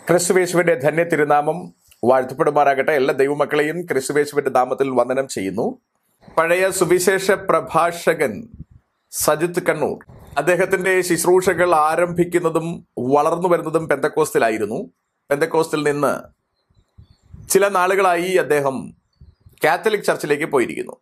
ക്രിസ്തുവേശുവിന്റെ ധന്യ തിരുനാമം വാഴ്ത്തപ്പെടുമാറാകട്ടെ എല്ലാ ദൈവമക്കളെയും ക്രിസ്തുവേശുവിന്റെ നാമത്തിൽ വന്ദനം ചെയ്യുന്നു പഴയ സുവിശേഷ പ്രഭാഷകൻ സജിത്ത് കണ്ണൂർ അദ്ദേഹത്തിന്റെ ശുശ്രൂഷകൾ ആരംഭിക്കുന്നതും വളർന്നു വരുന്നതും പെന്തക്കോസ്റ്റിലായിരുന്നു പെന്തക്കോസ്റ്റിൽ നിന്ന് ചില നാളുകളായി അദ്ദേഹം കാത്തലിക് ചർച്ചിലേക്ക് പോയിരിക്കുന്നു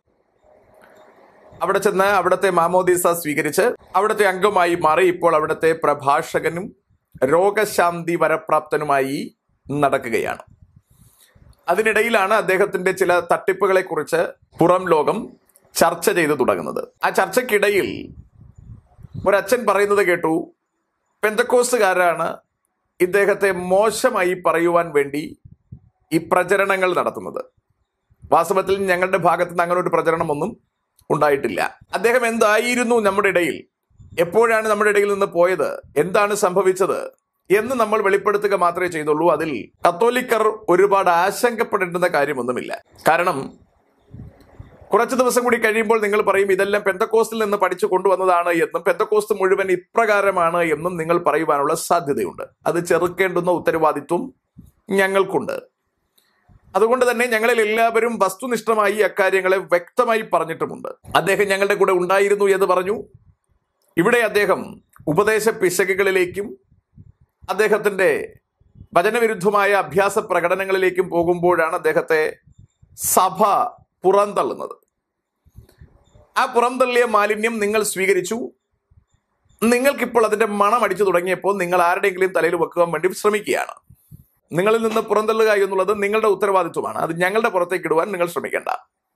അവിടെ ചെന്ന് അവിടുത്തെ മാമോദീസ സ്വീകരിച്ച് അവിടുത്തെ അംഗമായി മാറി ഇപ്പോൾ അവിടുത്തെ പ്രഭാഷകനും രോഗശാന്തി വരപ്രാപ്തനുമായി നടക്കുകയാണ് അതിനിടയിലാണ് അദ്ദേഹത്തിന്റെ ചില തട്ടിപ്പുകളെ കുറിച്ച് പുറം ലോകം ചർച്ച ചെയ്തു തുടങ്ങുന്നത് ആ ചർച്ചയ്ക്കിടയിൽ ഒരച്ഛൻ പറയുന്നത് കേട്ടു പെന്തക്കോസ്തുകാരാണ് ഇദ്ദേഹത്തെ മോശമായി പറയുവാൻ വേണ്ടി ഈ പ്രചരണങ്ങൾ നടത്തുന്നത് വാസ്തവത്തിൽ ഞങ്ങളുടെ ഭാഗത്ത് നിന്ന് അങ്ങനെ ഒരു പ്രചരണമൊന്നും ഉണ്ടായിട്ടില്ല അദ്ദേഹം എന്തായിരുന്നു നമ്മുടെ ഇടയിൽ എപ്പോഴാണ് നമ്മുടെ ഇടയിൽ നിന്ന് പോയത് എന്താണ് സംഭവിച്ചത് എന്ന് നമ്മൾ വെളിപ്പെടുത്തുക മാത്രമേ ചെയ്തുള്ളൂ അതിൽ കത്തോലിക്കർ ഒരുപാട് ആശങ്കപ്പെടേണ്ടുന്ന കാര്യമൊന്നുമില്ല കാരണം കുറച്ച് ദിവസം കൂടി കഴിയുമ്പോൾ നിങ്ങൾ പറയും ഇതെല്ലാം പെന്തക്കോസ്റ്റിൽ നിന്ന് പഠിച്ചു കൊണ്ടുവന്നതാണ് എന്നും പെന്തക്കോസ്റ്റ് മുഴുവൻ ഇപ്രകാരമാണ് എന്നും നിങ്ങൾ പറയുവാനുള്ള സാധ്യതയുണ്ട് അത് ചെറുക്കേണ്ടുന്ന ഉത്തരവാദിത്വം ഞങ്ങൾക്കുണ്ട് അതുകൊണ്ട് തന്നെ ഞങ്ങളിൽ എല്ലാവരും വസ്തുനിഷ്ഠമായി അക്കാര്യങ്ങളെ വ്യക്തമായി പറഞ്ഞിട്ടുമുണ്ട് അദ്ദേഹം ഞങ്ങളുടെ കൂടെ ഉണ്ടായിരുന്നു എന്ന് പറഞ്ഞു ഇവിടെ അദ്ദേഹം ഉപദേശ പിശകുകളിലേക്കും അദ്ദേഹത്തിന്റെ വചനവിരുദ്ധമായ അഭ്യാസ പ്രകടനങ്ങളിലേക്കും പോകുമ്പോഴാണ് അദ്ദേഹത്തെ സഭ പുറന്തള്ളുന്നത് ആ പുറന്തള്ളിയ മാലിന്യം നിങ്ങൾ സ്വീകരിച്ചു നിങ്ങൾക്കിപ്പോൾ അതിന്റെ മണം അടിച്ചു തുടങ്ങിയപ്പോൾ നിങ്ങൾ ആരുടെയെങ്കിലും തലയിൽ വെക്കുവാൻ വേണ്ടി ശ്രമിക്കുകയാണ് നിങ്ങളിൽ നിന്ന് പുറന്തള്ളുക എന്നുള്ളത് നിങ്ങളുടെ ഉത്തരവാദിത്വമാണ് അത് ഞങ്ങളുടെ പുറത്തേക്ക് ഇടുവാൻ നിങ്ങൾ ശ്രമിക്കേണ്ട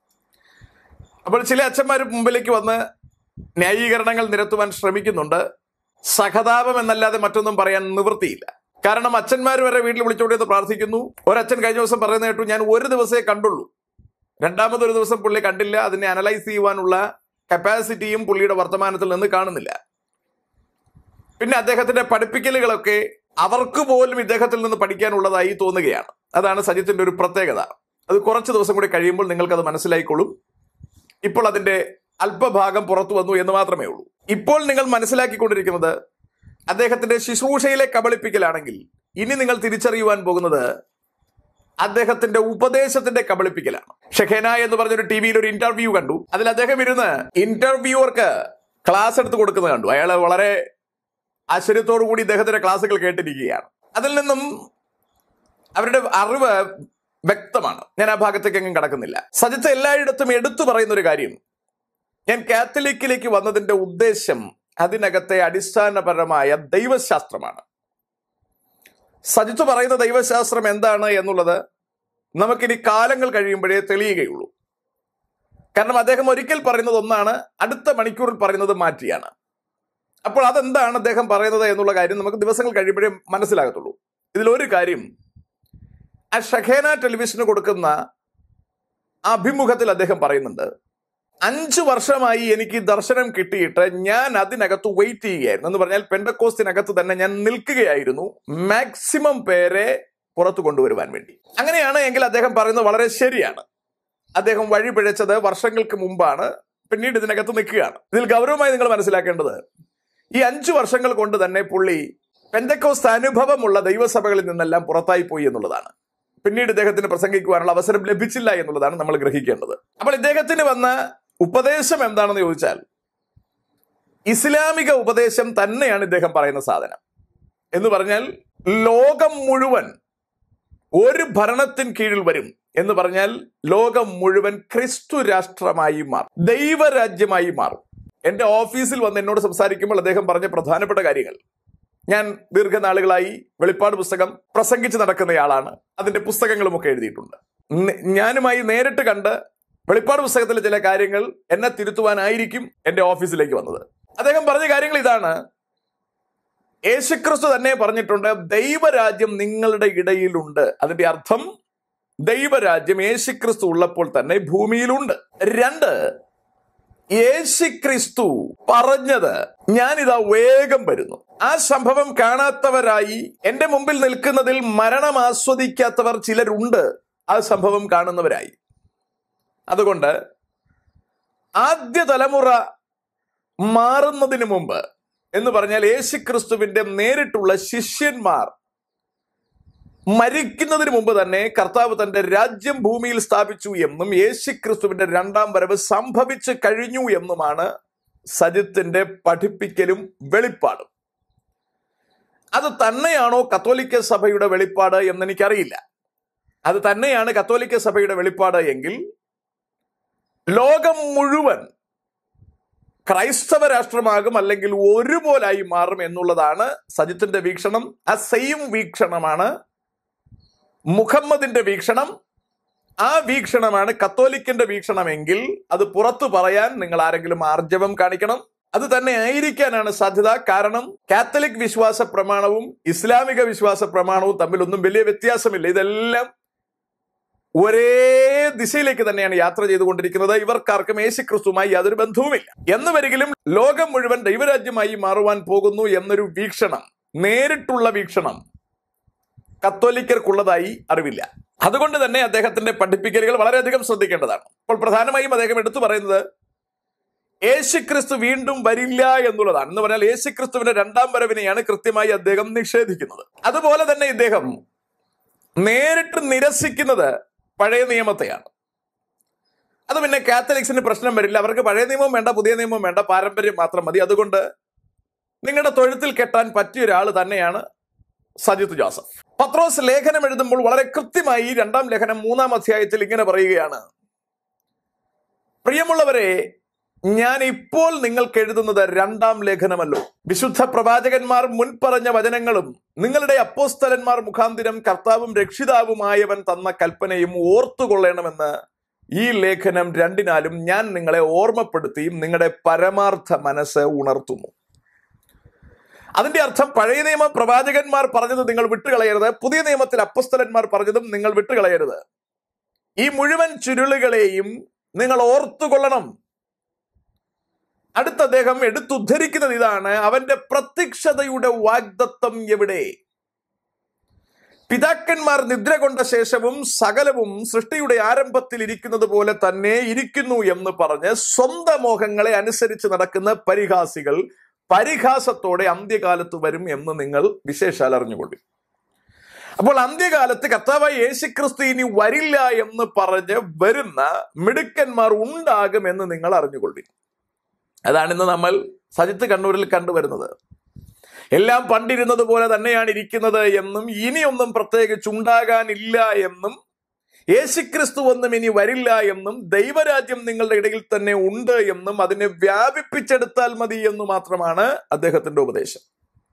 അപ്പോൾ ചില അച്ഛന്മാർ മുമ്പിലേക്ക് വന്ന് ന്യായീകരണങ്ങൾ നിരത്തുവാൻ ശ്രമിക്കുന്നുണ്ട് സഹതാപം എന്നല്ലാതെ മറ്റൊന്നും പറയാൻ നിവൃത്തിയില്ല കാരണം അച്ഛന്മാർ വരെ വീട്ടിൽ വിളിച്ചുകൊണ്ടിരുന്ന് പ്രാർത്ഥിക്കുന്നു ഒരച്ഛൻ കഴിഞ്ഞ ദിവസം പറയുന്ന കേട്ടു ഞാൻ ഒരു ദിവസമേ കണ്ടുള്ളൂ രണ്ടാമതൊരു ദിവസം പുള്ളി കണ്ടില്ല അതിനെ അനലൈസ് ചെയ്യുവാനുള്ള കപ്പാസിറ്റിയും പുള്ളിയുടെ വർത്തമാനത്തിൽ നിന്ന് കാണുന്നില്ല പിന്നെ അദ്ദേഹത്തിന്റെ പഠിപ്പിക്കലുകളൊക്കെ അവർക്ക് പോലും ഇദ്ദേഹത്തിൽ നിന്ന് പഠിക്കാനുള്ളതായി തോന്നുകയാണ് അതാണ് സജിത്തിന്റെ ഒരു പ്രത്യേകത അത് കുറച്ച് ദിവസം കൂടി കഴിയുമ്പോൾ നിങ്ങൾക്കത് മനസ്സിലായിക്കൊള്ളും ഇപ്പോൾ അതിന്റെ അല്പഭാഗം പുറത്തു വന്നു എന്ന് മാത്രമേ ഉള്ളൂ ഇപ്പോൾ നിങ്ങൾ മനസ്സിലാക്കിക്കൊണ്ടിരിക്കുന്നത് അദ്ദേഹത്തിന്റെ ശുശ്രൂഷയിലെ കബളിപ്പിക്കലാണെങ്കിൽ ഇനി നിങ്ങൾ തിരിച്ചറിയുവാൻ പോകുന്നത് അദ്ദേഹത്തിന്റെ ഉപദേശത്തിന്റെ കബളിപ്പിക്കലാണ് ഷെഖേന എന്ന് പറഞ്ഞൊരു ടി വിയിൽ ഒരു ഇന്റർവ്യൂ കണ്ടു അതിൽ അദ്ദേഹം ഇരുന്ന് ഇന്റർവ്യൂവർക്ക് ക്ലാസ് എടുത്ത് കൊടുക്കുന്നത് കണ്ടു അയാൾ വളരെ ആശ്ചര്യത്തോടു കൂടി ഇദ്ദേഹത്തിന്റെ ക്ലാസ്സുകൾ കേട്ടിരിക്കുകയാണ് അതിൽ നിന്നും അവരുടെ അറിവ് വ്യക്തമാണ് ഞാൻ ആ ഭാഗത്തേക്ക് എങ്ങും കടക്കുന്നില്ല സജിത്ത് എല്ലായിടത്തും എടുത്തു പറയുന്ന ഒരു കാര്യം ഞാൻ കാത്തലിക്കിലേക്ക് വന്നതിന്റെ ഉദ്ദേശം അതിനകത്തെ അടിസ്ഥാനപരമായ ദൈവശാസ്ത്രമാണ് സജിത്ത് പറയുന്ന ദൈവശാസ്ത്രം എന്താണ് എന്നുള്ളത് നമുക്കിനി കാലങ്ങൾ കഴിയുമ്പോഴേ തെളിയുകയുള്ളൂ കാരണം അദ്ദേഹം ഒരിക്കൽ പറയുന്നത് ഒന്നാണ് അടുത്ത മണിക്കൂറിൽ പറയുന്നത് മാറ്റിയാണ് അപ്പോൾ അതെന്താണ് അദ്ദേഹം പറയുന്നത് എന്നുള്ള കാര്യം നമുക്ക് ദിവസങ്ങൾ കഴിയുമ്പോഴേ മനസ്സിലാകത്തുള്ളൂ ഇതിലൊരു കാര്യം ആ ഷഖേന ടെലിവിഷന് കൊടുക്കുന്ന അഭിമുഖത്തിൽ അദ്ദേഹം പറയുന്നുണ്ട് അഞ്ചു വർഷമായി എനിക്ക് ദർശനം കിട്ടിയിട്ട് ഞാൻ അതിനകത്ത് വെയിറ്റ് ചെയ്യുകയായിരുന്നു എന്ന് പറഞ്ഞാൽ പെൻഡക്കോസ്റ്റിനകത്ത് തന്നെ ഞാൻ നിൽക്കുകയായിരുന്നു മാക്സിമം പേരെ പുറത്തു കൊണ്ടുവരുവാൻ വേണ്ടി അങ്ങനെയാണ് എങ്കിൽ അദ്ദേഹം പറയുന്നത് വളരെ ശരിയാണ് അദ്ദേഹം വഴി പിഴച്ചത് വർഷങ്ങൾക്ക് മുമ്പാണ് പിന്നീട് ഇതിനകത്ത് നിൽക്കുകയാണ് ഇതിൽ ഗൗരവമായി നിങ്ങൾ മനസ്സിലാക്കേണ്ടത് ഈ അഞ്ചു വർഷങ്ങൾ കൊണ്ട് തന്നെ പുള്ളി പെന്തക്കോസ്ത് അനുഭവമുള്ള ദൈവസഭകളിൽ നിന്നെല്ലാം പുറത്തായി പോയി എന്നുള്ളതാണ് പിന്നീട് ഇദ്ദേഹത്തിന് പ്രസംഗിക്കുവാനുള്ള അവസരം ലഭിച്ചില്ല എന്നുള്ളതാണ് നമ്മൾ ഗ്രഹിക്കേണ്ടത് അപ്പോൾ ഇദ്ദേഹത്തിന് വന്ന ഉപദേശം എന്താണെന്ന് ചോദിച്ചാൽ ഇസ്ലാമിക ഉപദേശം തന്നെയാണ് ഇദ്ദേഹം പറയുന്ന സാധനം എന്ന് പറഞ്ഞാൽ ലോകം മുഴുവൻ ഒരു ഭരണത്തിന് കീഴിൽ വരും എന്ന് പറഞ്ഞാൽ ലോകം മുഴുവൻ ക്രിസ്തു രാഷ്ട്രമായി മാറും ദൈവരാജ്യമായി മാറും എന്റെ ഓഫീസിൽ വന്ന് എന്നോട് സംസാരിക്കുമ്പോൾ അദ്ദേഹം പറഞ്ഞ പ്രധാനപ്പെട്ട കാര്യങ്ങൾ ഞാൻ ദീർഘനാളുകളായി വെളിപ്പാട് പുസ്തകം പ്രസംഗിച്ച് നടക്കുന്നയാളാണ് അതിന്റെ പുസ്തകങ്ങളുമൊക്കെ എഴുതിയിട്ടുണ്ട് ന- ഞാനുമായി നേരിട്ട് കണ്ട് വെളിപ്പാട് പുസ്തകത്തിലെ ചില കാര്യങ്ങൾ എന്നെ തിരുത്തുവാനായിരിക്കും എന്റെ ഓഫീസിലേക്ക് വന്നത് അദ്ദേഹം പറഞ്ഞ കാര്യങ്ങൾ ഇതാണ് യേശുക്രിസ്തു തന്നെ പറഞ്ഞിട്ടുണ്ട് ദൈവരാജ്യം നിങ്ങളുടെ ഇടയിലുണ്ട് അതിന്റെ അർത്ഥം ദൈവരാജ്യം യേശുക്രിസ്തു ഉള്ളപ്പോൾ തന്നെ ഭൂമിയിലുണ്ട് രണ്ട് യേശുക്രിസ്തു പറഞ്ഞത് ഞാനിതാ വേഗം വരുന്നു ആ സംഭവം കാണാത്തവരായി എന്റെ മുമ്പിൽ നിൽക്കുന്നതിൽ മരണം ആസ്വദിക്കാത്തവർ ചിലരുണ്ട് ആ സംഭവം കാണുന്നവരായി അതുകൊണ്ട് ആദ്യ തലമുറ മാറുന്നതിന് മുമ്പ് എന്ന് പറഞ്ഞാൽ യേശുക്രിസ്തുവിന്റെ നേരിട്ടുള്ള ശിഷ്യന്മാർ മരിക്കുന്നതിന് മുമ്പ് തന്നെ കർത്താവ് തന്റെ രാജ്യം ഭൂമിയിൽ സ്ഥാപിച്ചു എന്നും യേശുക്രിസ്തുവിന്റെ രണ്ടാം വരവ് സംഭവിച്ചു കഴിഞ്ഞു എന്നുമാണ് സജിത്തിന്റെ പഠിപ്പിക്കലും വെളിപ്പാടും അത് തന്നെയാണോ കത്തോലിക്ക സഭയുടെ വെളിപ്പാട് എന്ന് എനിക്കറിയില്ല അത് തന്നെയാണ് കത്തോലിക്ക സഭയുടെ വെളിപ്പാട് എങ്കിൽ ലോകം മുഴുവൻ ക്രൈസ്തവ രാഷ്ട്രമാകും അല്ലെങ്കിൽ ഒരുപോലായി മാറും എന്നുള്ളതാണ് സജിത്തിന്റെ വീക്ഷണം ആ സെയിം വീക്ഷണമാണ് മുഹമ്മദിന്റെ വീക്ഷണം ആ വീക്ഷണമാണ് കത്തോലിക്കന്റെ വീക്ഷണമെങ്കിൽ അത് പുറത്തു പറയാൻ നിങ്ങൾ ആരെങ്കിലും ആർജവം കാണിക്കണം അത് തന്നെ ആയിരിക്കാനാണ് സാധ്യത കാരണം കാത്തലിക് വിശ്വാസ പ്രമാണവും ഇസ്ലാമിക വിശ്വാസ പ്രമാണവും തമ്മിലൊന്നും വലിയ വ്യത്യാസമില്ല ഇതെല്ലാം ഒരേ ദിശയിലേക്ക് തന്നെയാണ് യാത്ര ചെയ്തുകൊണ്ടിരിക്കുന്നത് ഇവർക്കാർക്കും യേശുക്രിസ്തുമായി യാതൊരു ബന്ധവുമില്ല എന്ന് വരികിലും ലോകം മുഴുവൻ ദൈവരാജ്യമായി മാറുവാൻ പോകുന്നു എന്നൊരു വീക്ഷണം നേരിട്ടുള്ള വീക്ഷണം കത്തോലിക്കർക്കുള്ളതായി അറിവില്ല അതുകൊണ്ട് തന്നെ അദ്ദേഹത്തിന്റെ പഠിപ്പിക്കലുകൾ വളരെയധികം ശ്രദ്ധിക്കേണ്ടതാണ് അപ്പോൾ പ്രധാനമായും അദ്ദേഹം എടുത്തു പറയുന്നത് യേശുക്രിസ്തു വീണ്ടും വരില്ല എന്നുള്ളതാണ് എന്ന് പറഞ്ഞാൽ യേശുക്രിസ്തുവിന്റെ രണ്ടാം വരവിനെയാണ് കൃത്യമായി അദ്ദേഹം നിഷേധിക്കുന്നത് അതുപോലെ തന്നെ ഇദ്ദേഹം നേരിട്ട് നിരസിക്കുന്നത് പഴയ നിയമത്തെയാണ് അത് പിന്നെ കാത്തലിക്സിന് പ്രശ്നം വരില്ല അവർക്ക് പഴയ നിയമവും വേണ്ട പുതിയ നിയമവും വേണ്ട പാരമ്പര്യം മാത്രം മതി അതുകൊണ്ട് നിങ്ങളുടെ തൊഴുത്തിൽ കെട്ടാൻ പറ്റിയ ഒരാൾ തന്നെയാണ് സജിത് ജോസഫ് പത്രോസ് ലേഖനം എഴുതുമ്പോൾ വളരെ കൃത്യമായി ഈ രണ്ടാം ലേഖനം മൂന്നാം അധ്യായത്തിൽ ഇങ്ങനെ പറയുകയാണ് പ്രിയമുള്ളവരെ ഞാൻ ഇപ്പോൾ നിങ്ങൾക്ക് എഴുതുന്നത് രണ്ടാം ലേഖനമല്ലോ വിശുദ്ധ പ്രവാചകന്മാർ മുൻപറഞ്ഞ വചനങ്ങളും നിങ്ങളുടെ അപ്പോസ്തലന്മാർ മുഖാന്തിരം കർത്താവും രക്ഷിതാവുമായവൻ തന്ന കൽപ്പനയും ഓർത്തുകൊള്ളണമെന്ന് ഈ ലേഖനം രണ്ടിനാലും ഞാൻ നിങ്ങളെ ഓർമ്മപ്പെടുത്തിയും നിങ്ങളുടെ പരമാർത്ഥ മനസ്സ് ഉണർത്തുന്നു അതിന്റെ അർത്ഥം പഴയ നിയമ പ്രവാചകന്മാർ പറഞ്ഞത് നിങ്ങൾ വിട്ടുകളയരുത് പുതിയ നിയമത്തിൽ അപ്പസ്തലന്മാർ പറഞ്ഞതും നിങ്ങൾ വിട്ടുകളയരുത് ഈ മുഴുവൻ ചുരുളുകളെയും നിങ്ങൾ ഓർത്തുകൊള്ളണം അടുത്ത അദ്ദേഹം എടുത്തുദ്ധരിക്കുന്നത് ഇതാണ് അവന്റെ പ്രത്യക്ഷതയുടെ വാഗ്ദത്വം എവിടെ പിതാക്കന്മാർ നിദ്ര കൊണ്ട ശേഷവും സകലവും സൃഷ്ടിയുടെ ആരംഭത്തിൽ ഇരിക്കുന്നത് പോലെ തന്നെ ഇരിക്കുന്നു എന്ന് പറഞ്ഞ് സ്വന്തം മോഹങ്ങളെ അനുസരിച്ച് നടക്കുന്ന പരിഹാസികൾ പരിഹാസത്തോടെ അന്ത്യകാലത്ത് വരും എന്ന് നിങ്ങൾ വിശേഷാൽ അറിഞ്ഞുകൊള്ളു അപ്പോൾ അന്ത്യകാലത്ത് കർത്താവായ യേശുക്രിസ്തു ഇനി വരില്ല എന്ന് പറഞ്ഞ് വരുന്ന മിടുക്കന്മാർ ഉണ്ടാകുമെന്ന് നിങ്ങൾ അറിഞ്ഞുകൊള്ളി അതാണ് ഇന്ന് നമ്മൾ സജിത്ത് കണ്ണൂരിൽ കണ്ടുവരുന്നത് എല്ലാം പണ്ടിരുന്നത് പോലെ തന്നെയാണ് ഇരിക്കുന്നത് എന്നും ഇനിയൊന്നും പ്രത്യേകിച്ച് ഉണ്ടാകാനില്ല എന്നും യേശുക്രിസ്തു ഒന്നും ഇനി വരില്ല എന്നും ദൈവരാജ്യം നിങ്ങളുടെ ഇടയിൽ തന്നെ ഉണ്ട് എന്നും അതിനെ വ്യാപിപ്പിച്ചെടുത്താൽ മതി എന്ന് മാത്രമാണ് അദ്ദേഹത്തിന്റെ ഉപദേശം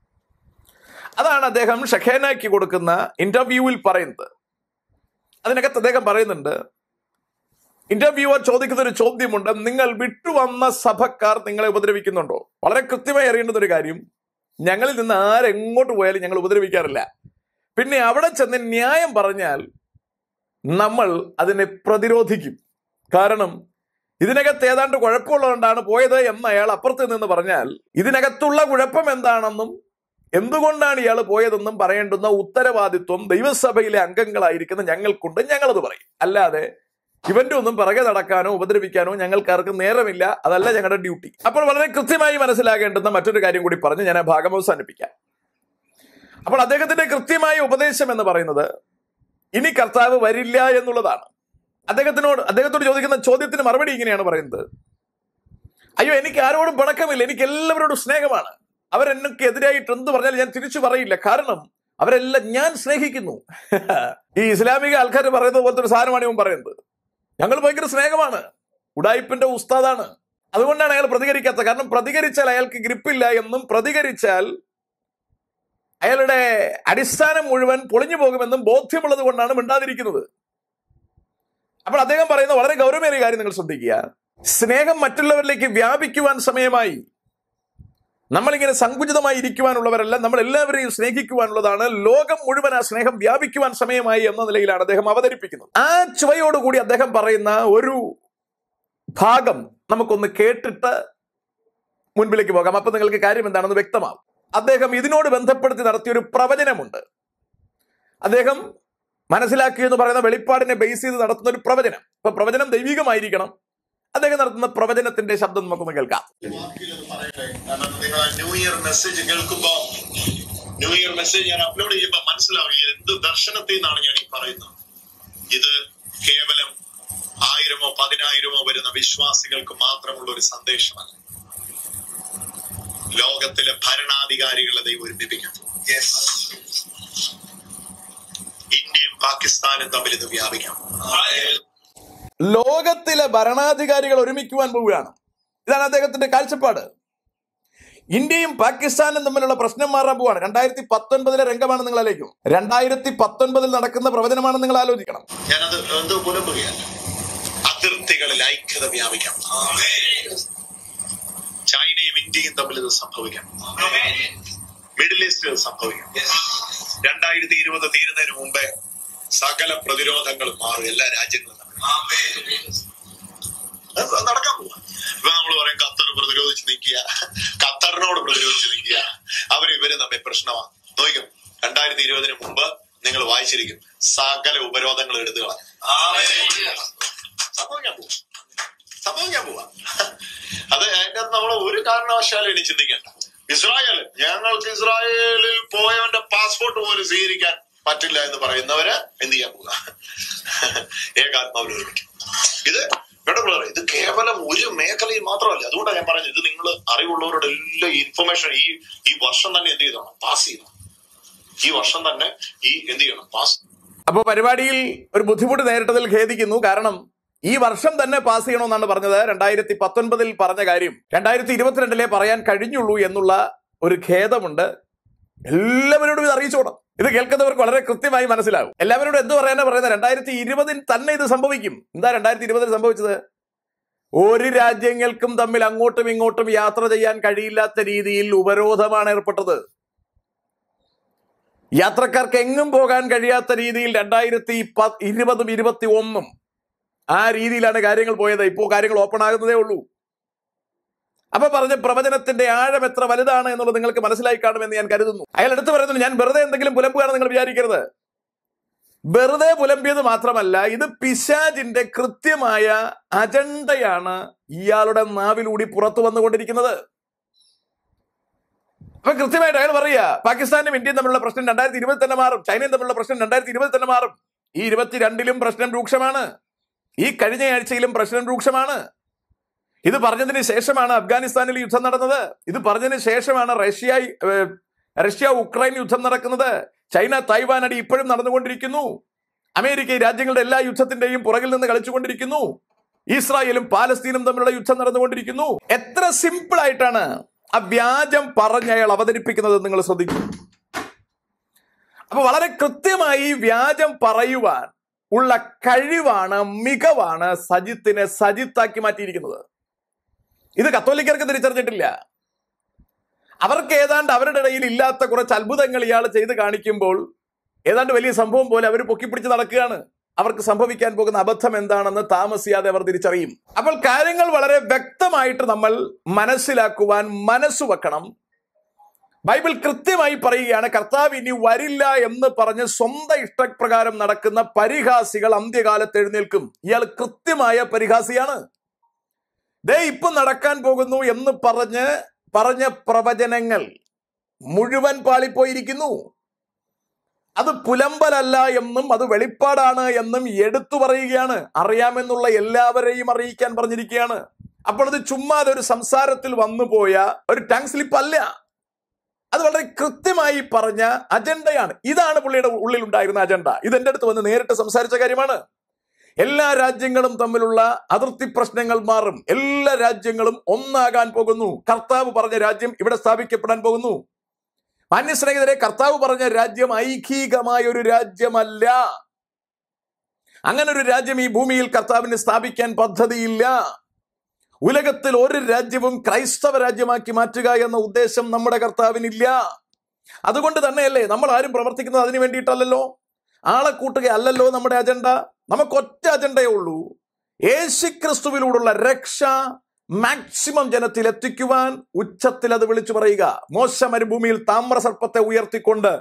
അതാണ് അദ്ദേഹം ഷഖേനയ്ക്ക് കൊടുക്കുന്ന ഇന്റർവ്യൂവിൽ പറയുന്നത് അതിനകത്ത് അദ്ദേഹം പറയുന്നുണ്ട് ഇന്റർവ്യൂവർ ചോദിക്കുന്ന ഒരു ചോദ്യമുണ്ട് നിങ്ങൾ വിട്ടുവന്ന സഭക്കാർ നിങ്ങളെ ഉപദ്രവിക്കുന്നുണ്ടോ വളരെ കൃത്യമായി അറിയേണ്ടുന്ന ഒരു കാര്യം ഞങ്ങളിൽ നിന്ന് ആരെങ്ങോട്ട് പോയാലും ഞങ്ങൾ ഉപദ്രവിക്കാറില്ല പിന്നെ അവിടെ ചെന്ന് ന്യായം പറഞ്ഞാൽ നമ്മൾ അതിനെ പ്രതിരോധിക്കും കാരണം ഇതിനകത്ത് ഏതാണ്ട് കുഴപ്പമുള്ളതുകൊണ്ടാണ് പോയത് എന്ന് അയാൾ അപ്പുറത്ത് നിന്ന് പറഞ്ഞാൽ ഇതിനകത്തുള്ള കുഴപ്പം എന്താണെന്നും എന്തുകൊണ്ടാണ് ഇയാൾ പോയതെന്നും പറയേണ്ടുന്ന ഉത്തരവാദിത്വം ദൈവസഭയിലെ അംഗങ്ങളായിരിക്കുന്ന ഞങ്ങൾക്കുണ്ട് ഞങ്ങളത് പറയും അല്ലാതെ ഇവന്റെ ഒന്നും പിറകെ നടക്കാനോ ഉപദ്രവിക്കാനോ ഞങ്ങൾക്കാർക്ക് നേരമില്ല അതല്ല ഞങ്ങളുടെ ഡ്യൂട്ടി അപ്പോൾ വളരെ കൃത്യമായി മനസ്സിലാകേണ്ടുന്ന മറ്റൊരു കാര്യം കൂടി പറഞ്ഞ് ഞാൻ ആ ഭാഗം അവസാനിപ്പിക്കാം അപ്പോൾ അദ്ദേഹത്തിന്റെ കൃത്യമായ ഉപദേശം എന്ന് പറയുന്നത് ഇനി കർത്താവ് വരില്ല എന്നുള്ളതാണ് അദ്ദേഹത്തിനോട് അദ്ദേഹത്തോട് ചോദിക്കുന്ന ചോദ്യത്തിന് മറുപടി ഇങ്ങനെയാണ് പറയുന്നത് അയ്യോ എനിക്ക് ആരോടും പണക്കമില്ല എനിക്ക് എല്ലാവരോടും സ്നേഹമാണ് അവരെന്നൊക്കെ എതിരായിട്ട് എന്ത് പറഞ്ഞാലും ഞാൻ തിരിച്ചു പറയില്ല കാരണം അവരെല്ലാം ഞാൻ സ്നേഹിക്കുന്നു ഈ ഇസ്ലാമിക ആൾക്കാർ പറയുന്നത് പോലത്തെ ഒരു സാധനമാണ് ഇവൻ പറയുന്നത് ഞങ്ങൾ ഭയങ്കര സ്നേഹമാണ് ഉടായിപ്പിന്റെ ഉസ്താദാണ് അതുകൊണ്ടാണ് അയാൾ പ്രതികരിക്കാത്തത് കാരണം പ്രതികരിച്ചാൽ അയാൾക്ക് ഗ്രിപ്പില്ല എന്നും പ്രതികരിച്ചാൽ അയാളുടെ അടിസ്ഥാനം മുഴുവൻ പൊളിഞ്ഞു പോകുമെന്നും ബോധ്യമുള്ളത് കൊണ്ടാണ് മിണ്ടാതിരിക്കുന്നത് അപ്പോൾ അദ്ദേഹം പറയുന്ന വളരെ ഗൗരവമേറിയ കാര്യം നിങ്ങൾ ശ്രദ്ധിക്കുക സ്നേഹം മറ്റുള്ളവരിലേക്ക് വ്യാപിക്കുവാൻ സമയമായി നമ്മളിങ്ങനെ സങ്കുചിതമായി ഇരിക്കുവാനുള്ളവരല്ല നമ്മൾ എല്ലാവരെയും സ്നേഹിക്കുവാനുള്ളതാണ് ലോകം മുഴുവൻ ആ സ്നേഹം വ്യാപിക്കുവാൻ സമയമായി എന്ന നിലയിലാണ് അദ്ദേഹം അവതരിപ്പിക്കുന്നത് ആ ചുവയോടുകൂടി അദ്ദേഹം പറയുന്ന ഒരു ഭാഗം നമുക്കൊന്ന് കേട്ടിട്ട് മുൻപിലേക്ക് പോകാം അപ്പൊ നിങ്ങൾക്ക് കാര്യം എന്താണെന്ന് വ്യക്തമാവും അദ്ദേഹം ഇതിനോട് ബന്ധപ്പെടുത്തി നടത്തിയ ഒരു പ്രവചനമുണ്ട് അദ്ദേഹം മനസ്സിലാക്കി എന്ന് പറയുന്ന വെളിപ്പാടിനെ ബേസ് ചെയ്ത് നടത്തുന്ന ഒരു പ്രവചനം ഇപ്പൊ പ്രവചനം ദൈവികമായിരിക്കണം അദ്ദേഹം നടത്തുന്ന പ്രവചനത്തിന്റെ ശബ്ദം നമുക്കൊന്ന് കേൾക്കാം വാക്കിലൊന്ന് പറയട്ടെ കാരണം നിങ്ങൾ ന്യൂ ഇയർ മെസ്സേജ് കേൾക്കുമ്പോ ന്യൂ ഇയർ മെസ്സേജ് ഞാൻ അപ്ലോഡ് ചെയ്യുമ്പോൾ മനസ്സിലാവും ഈ എന്ത് ദർശനത്തിൽ നിന്നാണ് ഞാൻ ഈ പറയുന്നത് ഇത് കേവലം ആയിരമോ പതിനായിരമോ വരുന്ന വിശ്വാസികൾക്ക് മാത്രമുള്ള ഒരു സന്ദേശമല്ല ലോകത്തിലെ ഭരണാധികാരികളെ ദൈവം ഒരുമിപ്പിക്കും ഇന്ത്യയും പാകിസ്ഥാനും തമ്മിൽ ഇത് വ്യാപിക്കാം ലോകത്തിലെ ഭരണാധികാരികൾ ഒരുമിക്കുവാൻ പോവുകയാണ് ഇതാണ് അദ്ദേഹത്തിന്റെ കാഴ്ചപ്പാട് ഇന്ത്യയും പാകിസ്ഥാനും തമ്മിലുള്ള പ്രശ്നം മാറാൻ പോവാണ് രണ്ടായിരത്തി പത്തൊൻപതിലെ രംഗമാണ് നിങ്ങൾ ആലോചിക്കും രണ്ടായിരത്തി പത്തൊൻപതിൽ നടക്കുന്ന പ്രവചനമാണ് നിങ്ങൾ ആലോചിക്കണം ഞാനത് എന്തോ പുലമ്പുകയല്ല അതിർത്തികളിൽ ഐക്യത വ്യാപിക്കാം ചൈനയും ഇന്ത്യയും തമ്മിൽ ഇത് സംഭവിക്കാം മിഡിൽ ഈസ്റ്റിൽ ഇത് സംഭവിക്കാം രണ്ടായിരത്തി ഇരുപത് തീരുന്നതിന് മുമ്പേ സകല പ്രതിരോധങ്ങളും മാറും എല്ലാ രാജ്യങ്ങളും തമ്മിൽ. അത് നടക്കാൻ പോവാ ഇപ്പൊ നമ്മൾ പറയും ഖത്തർ പ്രതിരോധിച്ച് നിൽക്കുക ഖത്തറിനോട് പ്രതിരോധിച്ച് നിൽക്കുക അവര് ഇവര് തമ്മിൽ പ്രശ്നമാണ് നോക്കും രണ്ടായിരത്തി ഇരുപതിന് മുമ്പ് നിങ്ങൾ വായിച്ചിരിക്കും സകല ഉപരോധങ്ങൾ എടുത്തു കളഞ്ഞു സംഭവിക്കാൻ പോവാ സംഭവിക്കാൻ പോവാ അത് അതിന്റെ നമ്മൾ ഒരു കാരണവശാലും ഇനി ചിന്തിക്കേണ്ട ഇസ്രായേൽ ഞങ്ങൾക്ക് ഇസ്രായേലിൽ പോയവന്റെ പാസ്പോർട്ട് പോലും സ്വീകരിക്കാൻ പറ്റില്ല എന്ന് പറയുന്നവര് എന്ത് ചെയ്യാൻ പോവുക ഏകാത്മാവിൽ ഒരുമിക്കും ഇത് കേട്ടോ brother, ഇത് കേവലം ഒരു മേഖലയിൽ മാത്രമല്ല അതുകൊണ്ടാണ് ഞാൻ പറഞ്ഞത് ഇത് നിങ്ങൾ അറിവുള്ളവരുടെ എല്ലാ ഇൻഫർമേഷൻ ഈ ഈ വർഷം തന്നെ എന്ത് ചെയ്തോണം പാസ് ചെയ്യണം ഈ വർഷം തന്നെ ഈ എന്ത് ചെയ്യണം പാസ് അപ്പോൾ പരിപാടിയിൽ ഒരു ബുദ്ധിമുട്ട് നേരിട്ടതിൽ ഖേദിക്കുന്നു കാരണം ഈ വർഷം തന്നെ പാസ് ചെയ്യണമെന്നാണ് പറഞ്ഞത് രണ്ടായിരത്തി പത്തൊൻപതിൽ പറഞ്ഞ കാര്യം രണ്ടായിരത്തി ഇരുപത്തിരണ്ടിലെ പറയാൻ കഴിഞ്ഞുള്ളൂ എന്നുള്ള ഒരു ഖേദമുണ്ട് എല്ലാവരോടും ഇത് അറിയിച്ചോണം ഇത് കേൾക്കുന്നവർക്ക് വളരെ കൃത്യമായി മനസ്സിലാവും എല്ലാവരോടും എന്ത് പറയാനാ പറയുന്നത് രണ്ടായിരത്തി ഇരുപതിൽ തന്നെ ഇത് സംഭവിക്കും എന്താ രണ്ടായിരത്തി ഇരുപതിൽ സംഭവിച്ചത് ഒരു രാജ്യങ്ങൾക്കും തമ്മിൽ അങ്ങോട്ടും ഇങ്ങോട്ടും യാത്ര ചെയ്യാൻ കഴിയില്ലാത്ത രീതിയിൽ ഉപരോധമാണ് ഏർപ്പെട്ടത് യാത്രക്കാർക്ക് എങ്ങും പോകാൻ കഴിയാത്ത രീതിയിൽ രണ്ടായിരത്തി പ- ഇരുപതും ഇരുപത്തി ഒന്നും ആ രീതിയിലാണ് കാര്യങ്ങൾ പോയത് ഇപ്പോൾ കാര്യങ്ങൾ ഓപ്പൺ ആകുന്നതേ ഉള്ളൂ അപ്പൊ പറഞ്ഞ പ്രവചനത്തിന്റെ ആഴം എത്ര വലുതാണ് എന്നുള്ളത് നിങ്ങൾക്ക് മനസ്സിലായി കാണുമെന്ന് ഞാൻ കരുതുന്നു അയാൾ എടുത്തു പറയുന്നു ഞാൻ വെറുതെ എന്തെങ്കിലും പുലമ്പുകയാണെന്ന് നിങ്ങൾ വിചാരിക്കരുത് വെറുതെ പുലമ്പിയത് മാത്രമല്ല ഇത് പിശാജിന്റെ കൃത്യമായ അജണ്ടയാണ് ഇയാളുടെ നാവിലൂടി പുറത്തു വന്നുകൊണ്ടിരിക്കുന്നത് അപ്പൊ കൃത്യമായിട്ട് അയാൾ പറയുക പാകിസ്ഥാനും ഇന്ത്യയും തമ്മിലുള്ള പ്രശ്നം രണ്ടായിരത്തി ഇരുപത് തന്നെ മാറും ചൈനയും തമ്മിലുള്ള പ്രശ്നം രണ്ടായിരത്തി ഇരുപത് തന്നെ മാറും ഈ ഇരുപത്തിരണ്ടിലും പ്രശ്നം രൂക്ഷമാണ് ഈ കഴിഞ്ഞ ആഴ്ചയിലും പ്രശ്നം രൂക്ഷമാണ് ഇത് പറഞ്ഞതിന് ശേഷമാണ് അഫ്ഗാനിസ്ഥാനിൽ യുദ്ധം നടന്നത് ഇത് പറഞ്ഞതിന് ശേഷമാണ് റഷ്യ ഏഹ്, റഷ്യ ഉക്രൈൻ യുദ്ധം നടക്കുന്നത് ചൈന തായ്വാൻ അടി ഇപ്പോഴും നടന്നുകൊണ്ടിരിക്കുന്നു അമേരിക്ക ഈ രാജ്യങ്ങളുടെ എല്ലാ യുദ്ധത്തിന്റെയും പുറകിൽ നിന്ന് കളിച്ചുകൊണ്ടിരിക്കുന്നു ഇസ്രായേലും പാലസ്തീനും തമ്മിലുള്ള യുദ്ധം നടന്നുകൊണ്ടിരിക്കുന്നു എത്ര സിമ്പിൾ ആയിട്ടാണ് ആ വ്യാജം പറഞ്ഞ് അയാൾ അവതരിപ്പിക്കുന്നത് നിങ്ങൾ ശ്രദ്ധിക്കും അപ്പൊ വളരെ കൃത്യമായി വ്യാജം പറയുവാൻ ഉള്ള കഴിവാണ് മികവാണ് സജിത്തിനെ സജിത്താക്കി മാറ്റിയിരിക്കുന്നത് ഇത് കത്തോലിക്കർക്ക് തിരിച്ചറിഞ്ഞിട്ടില്ല അവർക്ക് ഏതാണ്ട് അവരുടെ ഇടയിൽ ഇല്ലാത്ത കുറച്ച് അത്ഭുതങ്ങൾ ഇയാൾ ചെയ്ത് കാണിക്കുമ്പോൾ ഏതാണ്ട് വലിയ സംഭവം പോലെ അവർ പൊക്കിപ്പിടിച്ച് നടക്കുകയാണ് അവർക്ക് സംഭവിക്കാൻ പോകുന്ന അബദ്ധം എന്താണെന്ന് താമസിയാതെ അവർ തിരിച്ചറിയും അപ്പോൾ കാര്യങ്ങൾ വളരെ വ്യക്തമായിട്ട് നമ്മൾ മനസ്സിലാക്കുവാൻ മനസ്സു വെക്കണം ബൈബിൾ കൃത്യമായി പറയുകയാണ് കർത്താവ് ഇനി വരില്ല എന്ന് പറഞ്ഞ് സ്വന്തം ഇഷ്ടപ്രകാരം നടക്കുന്ന പരിഹാസികൾ അന്ത്യകാലത്ത് എഴുന്നേൽക്കും ഇയാൾ കൃത്യമായ പരിഹാസിയാണ് ദേ ഇപ്പൊ നടക്കാൻ പോകുന്നു എന്ന് പറഞ്ഞ് പറഞ്ഞ പ്രവചനങ്ങൾ മുഴുവൻ പാളിപ്പോയിരിക്കുന്നു അത് പുലമ്പലല്ല എന്നും അത് വെളിപ്പാടാണ് എന്നും എടുത്തു പറയുകയാണ് അറിയാമെന്നുള്ള എല്ലാവരെയും അറിയിക്കാൻ പറഞ്ഞിരിക്കുകയാണ് അപ്പോൾ അത് ചുമ്മാതെ ഒരു സംസാരത്തിൽ വന്നുപോയ ഒരു ടങ് സ്ലിപ്പ് അല്ല അത് വളരെ കൃത്യമായി പറഞ്ഞ അജണ്ടയാണ് ഇതാണ് പുള്ളിയുടെ ഉള്ളിൽ ഉണ്ടായിരുന്ന അജണ്ട ഇത് എന്റെ അടുത്ത് വന്ന് നേരിട്ട് സംസാരിച്ച കാര്യമാണ് എല്ലാ രാജ്യങ്ങളും തമ്മിലുള്ള അതിർത്തി പ്രശ്നങ്ങൾ മാറും എല്ലാ രാജ്യങ്ങളും ഒന്നാകാൻ പോകുന്നു കർത്താവ് പറഞ്ഞ രാജ്യം ഇവിടെ സ്ഥാപിക്കപ്പെടാൻ പോകുന്നു മാന്യസ്നേഹിതരെ കർത്താവ് പറഞ്ഞ രാജ്യം ഐഖികമായ ഒരു രാജ്യമല്ല അങ്ങനെ ഒരു രാജ്യം ഈ ഭൂമിയിൽ കർത്താവിന് സ്ഥാപിക്കാൻ പദ്ധതിയില്ല ഉലകത്തിൽ ഒരു രാജ്യവും ക്രൈസ്തവ രാജ്യമാക്കി മാറ്റുക എന്ന ഉദ്ദേശം നമ്മുടെ കർത്താവിനില്ല അതുകൊണ്ട് തന്നെയല്ലേ നമ്മൾ ആരും പ്രവർത്തിക്കുന്നത് അതിനു വേണ്ടിയിട്ടല്ലല്ലോ ആളെ കൂട്ടുക അല്ലല്ലോ നമ്മുടെ അജണ്ട നമുക്ക് ഒറ്റ അജണ്ടയേ ഉള്ളൂ യേശുക്രിസ്തുവിലൂടുള്ള രക്ഷ മാക്സിമം ജനത്തിൽ എത്തിക്കുവാൻ ഉച്ചത്തിൽ അത് വിളിച്ചു പറയുക മോശ മരുഭൂമിയിൽ താമ്രസർപ്പത്തെ ഉയർത്തിക്കൊണ്ട്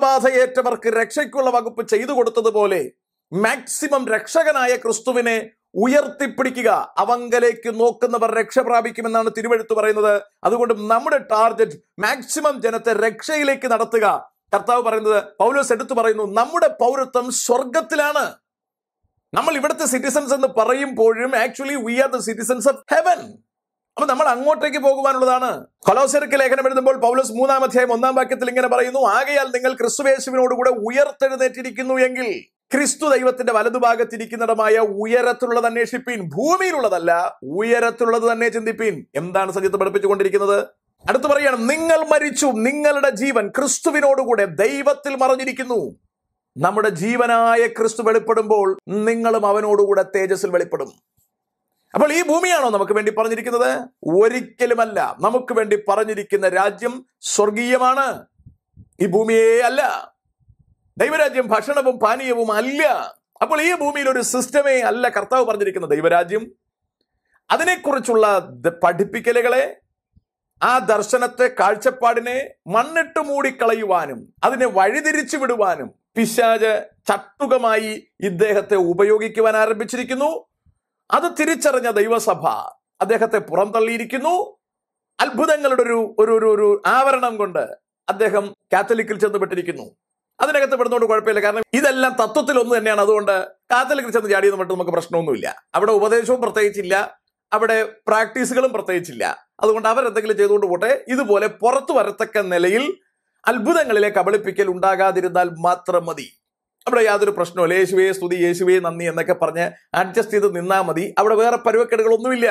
സർപ്പബാധയേറ്റവർക്ക് രക്ഷയ്ക്കുള്ള വകുപ്പ് ചെയ്തു കൊടുത്തതുപോലെ മാക്സിമം രക്ഷകനായ ക്രിസ്തുവിനെ ഉയർത്തിപ്പിടിക്കുക അവങ്കലേക്ക് നോക്കുന്നവർ രക്ഷ പ്രാപിക്കുമെന്നാണ് തിരുവഴുത്ത് പറയുന്നത് അതുകൊണ്ട് നമ്മുടെ ടാർഗറ്റ് മാക്സിമം ജനത്തെ രക്ഷയിലേക്ക് നടത്തുക കർത്താവ് പറയുന്നത് പൗലോസ് എടുത്തു പറയുന്നു നമ്മുടെ പൗരത്വം സ്വർഗത്തിലാണ് നമ്മൾ ഇവിടുത്തെ സിറ്റിസൺസ് എന്ന് പറയുമ്പോഴും actually we are the citizens of heaven അപ്പൊ നമ്മൾ അങ്ങോട്ടേക്ക് പോകുവാനുള്ളതാണ് കൊലോസർക്ക് ലേഖനം എഴുതുമ്പോൾ പൗലോസ് മൂന്നാം അധ്യായം ഒന്നാം വാക്യത്തിൽ ഇങ്ങനെ പറയുന്നു ആകയാൽ നിങ്ങൾ ക്രിസ്തുവേശുവിനോടുകൂടെ ഉയർത്തെഴുന്നേറ്റിരിക്കുന്നു എങ്കിൽ ക്രിസ്തു ദൈവത്തിന്റെ വലതുഭാഗത്തിരിക്കുന്നിടമായ ഉയരത്തിലുള്ളത് അന്വേഷിപ്പീൻ ഭൂമിയിലുള്ളതല്ല ഉയരത്തിലുള്ളത് തന്നെ ചിന്തിപ്പീൻ എന്താണ് സജിത്ത് പഠിപ്പിച്ചുകൊണ്ടിരിക്കുന്നത് അടുത്ത് പറയണം നിങ്ങൾ മരിച്ചു നിങ്ങളുടെ ജീവൻ ക്രിസ്തുവിനോടുകൂടെ ദൈവത്തിൽ മറഞ്ഞിരിക്കുന്നു നമ്മുടെ ജീവനായ ക്രിസ്തു വെളിപ്പെടുമ്പോൾ നിങ്ങളും അവനോടുകൂടെ തേജസ്സിൽ വെളിപ്പെടും അപ്പോൾ ഈ ഭൂമിയാണോ നമുക്ക് വേണ്ടി പറഞ്ഞിരിക്കുന്നത് ഒരിക്കലുമല്ല നമുക്ക് വേണ്ടി പറഞ്ഞിരിക്കുന്ന രാജ്യം സ്വർഗീയമാണ് ഈ ഭൂമിയേ അല്ല ദൈവരാജ്യം ഭക്ഷണവും പാനീയവും അല്ല അപ്പോൾ ഈ ഭൂമിയിൽ ഒരു സിസ്റ്റമേ അല്ല കർത്താവ് പറഞ്ഞിരിക്കുന്ന ദൈവരാജ്യം അതിനെക്കുറിച്ചുള്ള ദ- പഠിപ്പിക്കലുകളെ ആ ദർശനത്തെ കാഴ്ചപ്പാടിനെ മണ്ണിട്ട് മൂടിക്കളയുവാനും അതിനെ വഴിതിരിച്ചു വിടുവാനും പിശാജ് ചട്ടുകമായി ഇദ്ദേഹത്തെ ഉപയോഗിക്കുവാൻ ആരംഭിച്ചിരിക്കുന്നു അത് തിരിച്ചറിഞ്ഞ ദൈവസഭ അദ്ദേഹത്തെ പുറന്തള്ളിയിരിക്കുന്നു അത്ഭുതങ്ങളുടെ ഒരു ഒരു ഒരു ഒരു ആവരണം കൊണ്ട് അദ്ദേഹം കാത്തലിക്കിൽ ചെന്നുപെട്ടിരിക്കുന്നു അതിനകത്ത് പെടുന്നതുകൊണ്ട് കുഴപ്പമില്ല കാരണം ഇതെല്ലാം തത്വത്തിൽ ഒന്ന് തന്നെയാണ് അതുകൊണ്ട് കാത്തലിക്കിൽ ചെന്ന് ചാടിയെന്ന് പറഞ്ഞിട്ട് നമുക്ക് പ്രശ്നമൊന്നുമില്ല അവിടെ ഉപദേശവും പ്രത്യേകിച്ചില്ല അവിടെ പ്രാക്ടീസുകളും പ്രത്യേകിച്ചില്ല അതുകൊണ്ട് അവരെന്തെങ്കിലും ചെയ്തുകൊണ്ട് പോട്ടെ ഇതുപോലെ പുറത്തു വരത്തക്ക നിലയിൽ അത്ഭുതങ്ങളിലെ കബളിപ്പിക്കൽ ഉണ്ടാകാതിരുന്നാൽ മാത്രം മതി അവിടെ യാതൊരു പ്രശ്നവുമില്ല യേശുവേ സ്തുതി യേശുവേ നന്ദി എന്നൊക്കെ പറഞ്ഞ് അഡ്ജസ്റ്റ് ചെയ്ത് നിന്നാ മതി അവിടെ വേറെ പരുവക്കേടുകളൊന്നുമില്ല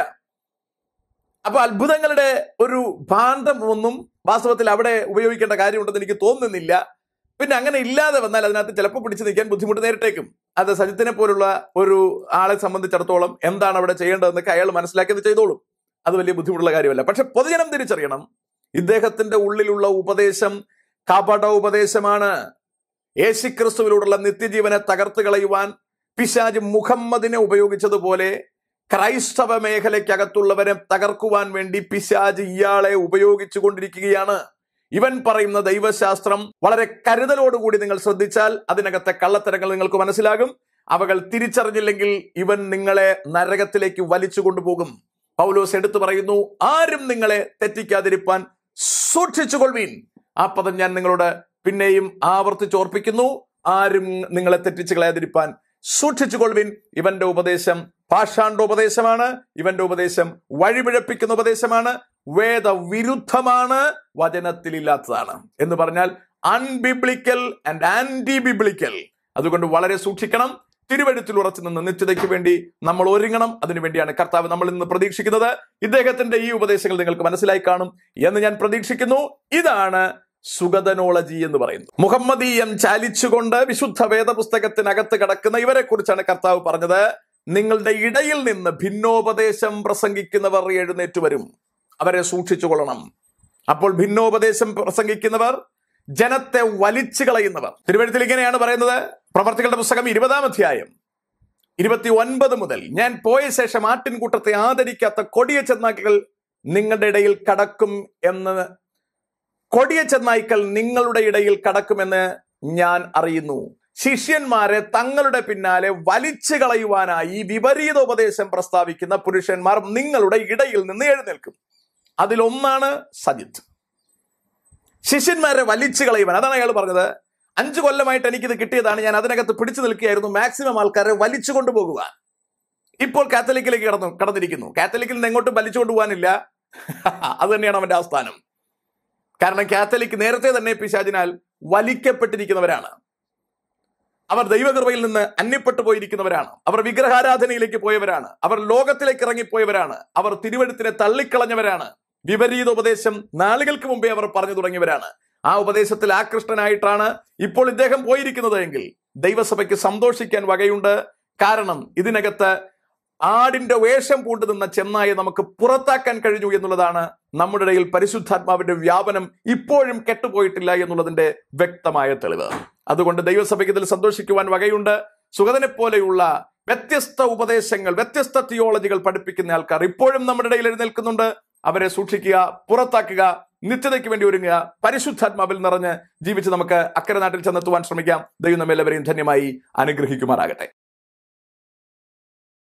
അപ്പൊ അത്ഭുതങ്ങളുടെ ഒരു ഭാണ്ഡം ഒന്നും വാസ്തവത്തിൽ അവിടെ ഉപയോഗിക്കേണ്ട കാര്യമുണ്ടെന്ന് എനിക്ക് തോന്നുന്നില്ല പിന്നെ അങ്ങനെ ഇല്ലാതെ വന്നാൽ അതിനകത്ത് ചിലപ്പോൾ പിടിച്ചു നിൽക്കാൻ ബുദ്ധിമുട്ട് നേരിട്ടേക്കും അത് സജിത്തിനെ പോലുള്ള ഒരു ആളെ സംബന്ധിച്ചിടത്തോളം എന്താണ് അവിടെ ചെയ്യേണ്ടതെന്നൊക്കെ അയാൾ മനസ്സിലാക്കിയത് ചെയ്തോളും അത് വലിയ ബുദ്ധിമുട്ടുള്ള കാര്യമല്ല പക്ഷെ പൊതുജനം തിരിച്ചറിയണം ഇദ്ദേഹത്തിന്റെ ഉള്ളിലുള്ള ഉപദേശം കപട ഉപദേശമാണ് യേശുക്രിസ്തുവിലൂടെയുള്ള നിത്യജീവനെ തകർത്ത് കളയുവാൻ പിശാജ് മുഹമ്മദിനെ ഉപയോഗിച്ചതുപോലെ ക്രൈസ്തവ മേഖലയ്ക്കകത്തുള്ളവരെ തകർക്കുവാൻ വേണ്ടി പിശാജ് ഇയാളെ ഉപയോഗിച്ചു കൊണ്ടിരിക്കുകയാണ് ഇവൻ പറയുന്ന ദൈവശാസ്ത്രം വളരെ കരുതലോടുകൂടി നിങ്ങൾ ശ്രദ്ധിച്ചാൽ അതിനകത്തെ കള്ളത്തരങ്ങൾ നിങ്ങൾക്ക് മനസ്സിലാകും അവകൾ തിരിച്ചറിഞ്ഞില്ലെങ്കിൽ ഇവൻ നിങ്ങളെ നരകത്തിലേക്ക് വലിച്ചു കൊണ്ടുപോകും പൗലോസ് എടുത്തു പറയുന്നു ആരും നിങ്ങളെ തെറ്റിക്കാതിരിപ്പാൻ സൂക്ഷിച്ചുകൊള്ളുവീൻ ആ പദം ഞാൻ നിങ്ങളോട് പിന്നെയും ആവർത്തിച്ചോർപ്പിക്കുന്നു ആരും നിങ്ങളെ തെറ്റിച്ചു കളയാതിരിപ്പാൻ സൂക്ഷിച്ചുകൊള്ളുവിൻ ഇവന്റെ ഉപദേശം പാഷാണ്ടോപദേശമാണ് ഇവന്റെ ഉപദേശം വഴിപിഴപ്പിക്കുന്ന ഉപദേശമാണ് വേദവിരുദ്ധമാണ് വചനത്തിലില്ലാത്തതാണ് എന്ന് പറഞ്ഞാൽ അൺബിബ്ലിക്കൽ ആൻഡ് ആന്റി ബിബ്ലിക്കൽ അതുകൊണ്ട് വളരെ സൂക്ഷിക്കണം തിരുവഴുത്തിൽ ഉറച്ചു നിന്ന് നിത്യതയ്ക്ക് വേണ്ടി നമ്മൾ ഒരുങ്ങണം അതിനുവേണ്ടിയാണ് കർത്താവ് നമ്മൾ ഇന്ന് പ്രതീക്ഷിക്കുന്നത് ഇദ്ദേഹത്തിന്റെ ഈ ഉപദേശങ്ങൾ നിങ്ങൾക്ക് മനസ്സിലായി കാണും എന്ന് ഞാൻ പ്രതീക്ഷിക്കുന്നു ഇതാണ് സുഗതനോളജി എന്ന് പറയുന്നത് മുഹമ്മദീയം ചാലിച്ചുകൊണ്ട് വിശുദ്ധ വേദപുസ്തകത്തിനകത്ത് കിടക്കുന്ന ഇവരെ കുറിച്ചാണ് കർത്താവ് പറഞ്ഞത് നിങ്ങളുടെ ഇടയിൽ നിന്ന് ഭിന്നോപദേശം പ്രസംഗിക്കുന്നവർ എഴുന്നേറ്റ് വരും അവരെ സൂക്ഷിച്ചു കൊള്ളണം അപ്പോൾ ഭിന്നോപദേശം പ്രസംഗിക്കുന്നവർ ജനത്തെ വലിച്ചു കളയുന്നവർ തിരുവഴുത്തിൽ ഇങ്ങനെയാണ് പറയുന്നത് പ്രവർത്തികളുടെ പുസ്തകം ഇരുപതാം അധ്യായം ഇരുപത്തി ഒൻപത് മുതൽ ഞാൻ പോയ ശേഷം ആട്ടിൻകൂട്ടത്തെ ആദരിക്കാത്ത കൊടിയ ചെന്നായ്ക്കൾ നിങ്ങളുടെ ഇടയിൽ കടക്കും എന്ന് കൊടിയ ചെന്നായ്ക്കൾ നിങ്ങളുടെ ഇടയിൽ കടക്കുമെന്ന് ഞാൻ അറിയുന്നു ശിഷ്യന്മാരെ തങ്ങളുടെ പിന്നാലെ വലിച്ചു കളയുവാനായി വിപരീത ഉപദേശം പ്രസ്താവിക്കുന്ന പുരുഷന്മാർ നിങ്ങളുടെ ഇടയിൽ നിന്ന് എഴുന്നേൽക്കും അതിലൊന്നാണ് സജിത്ത് ശിഷ്യന്മാരെ വലിച്ചു കളയുവാൻ അതാണ് അയാൾ പറഞ്ഞത് അഞ്ചു കൊല്ലമായിട്ട് എനിക്കിത് കിട്ടിയതാണ് ഞാൻ അതിനകത്ത് പിടിച്ചു നിൽക്കുകയായിരുന്നു മാക്സിമം ആൾക്കാരെ വലിച്ചു കൊണ്ടുപോകുക ഇപ്പോൾ കാത്തലിക്കിലേക്ക് കടന്നു കടന്നിരിക്കുന്നു കാത്തലിക്കിൽ നിന്ന് എങ്ങോട്ടും വലിച്ചു കൊണ്ടുപോകാനില്ല അത് തന്നെയാണ് അവന്റെ ആസ്ഥാനം കാരണം കാത്തലിക് നേരത്തെ തന്നെ പിശാചിനാൽ വലിക്കപ്പെട്ടിരിക്കുന്നവരാണ് അവർ ദൈവകൃപയിൽ നിന്ന് അന്യപ്പെട്ടു പോയിരിക്കുന്നവരാണ് അവർ വിഗ്രഹാരാധനയിലേക്ക് പോയവരാണ് അവർ ലോകത്തിലേക്ക് ഇറങ്ങിപ്പോയവരാണ് അവർ തിരുവഴുത്തിനെ തള്ളിക്കളഞ്ഞവരാണ് വിപരീത ഉപദേശം നാളുകൾക്ക് മുമ്പേ അവർ പറഞ്ഞു തുടങ്ങിയവരാണ് ആ ഉപദേശത്തിൽ ആകൃഷ്ടനായിട്ടാണ് ഇപ്പോൾ ഇദ്ദേഹം പോയിരിക്കുന്നത് എങ്കിൽ ദൈവസഭയ്ക്ക് സന്തോഷിക്കാൻ വകയുണ്ട് കാരണം ഇതിനകത്ത് ആടിന്റെ വേഷം പൂണ്ടു നിന്ന ചെന്നായെ നമുക്ക് പുറത്താക്കാൻ കഴിഞ്ഞു എന്നുള്ളതാണ് നമ്മുടെ ഇടയിൽ പരിശുദ്ധാത്മാവിന്റെ വ്യാപനം ഇപ്പോഴും കെട്ടുപോയിട്ടില്ല എന്നുള്ളതിന്റെ വ്യക്തമായ തെളിവ് അതുകൊണ്ട് ദൈവസഭയ്ക്ക് ഇതിൽ സന്തോഷിക്കുവാൻ വകയുണ്ട് സുഗതനെ പോലെയുള്ള വ്യത്യസ്ത ഉപദേശങ്ങൾ വ്യത്യസ്ത തിയോളജികൾ പഠിപ്പിക്കുന്ന ആൾക്കാർ ഇപ്പോഴും നമ്മുടെ ഇടയിൽ എഴുന്നേൽക്കുന്നുണ്ട് അവരെ സൂക്ഷിക്കുക പുറത്താക്കുക നിത്യതയ്ക്ക് വേണ്ടി ഒരുങ്ങുക പരിശുദ്ധാത്മാവിൽ നിറഞ്ഞ് ജീവിച്ച് നമുക്ക് അക്കരെ നാട്ടിൽ ചെന്നെത്തുവാൻ ശ്രമിക്കാം ദൈവം നമ്മെല്ലാവരെയും ധന്യമായി അനുഗ്രഹിക്കുമാറാകട്ടെ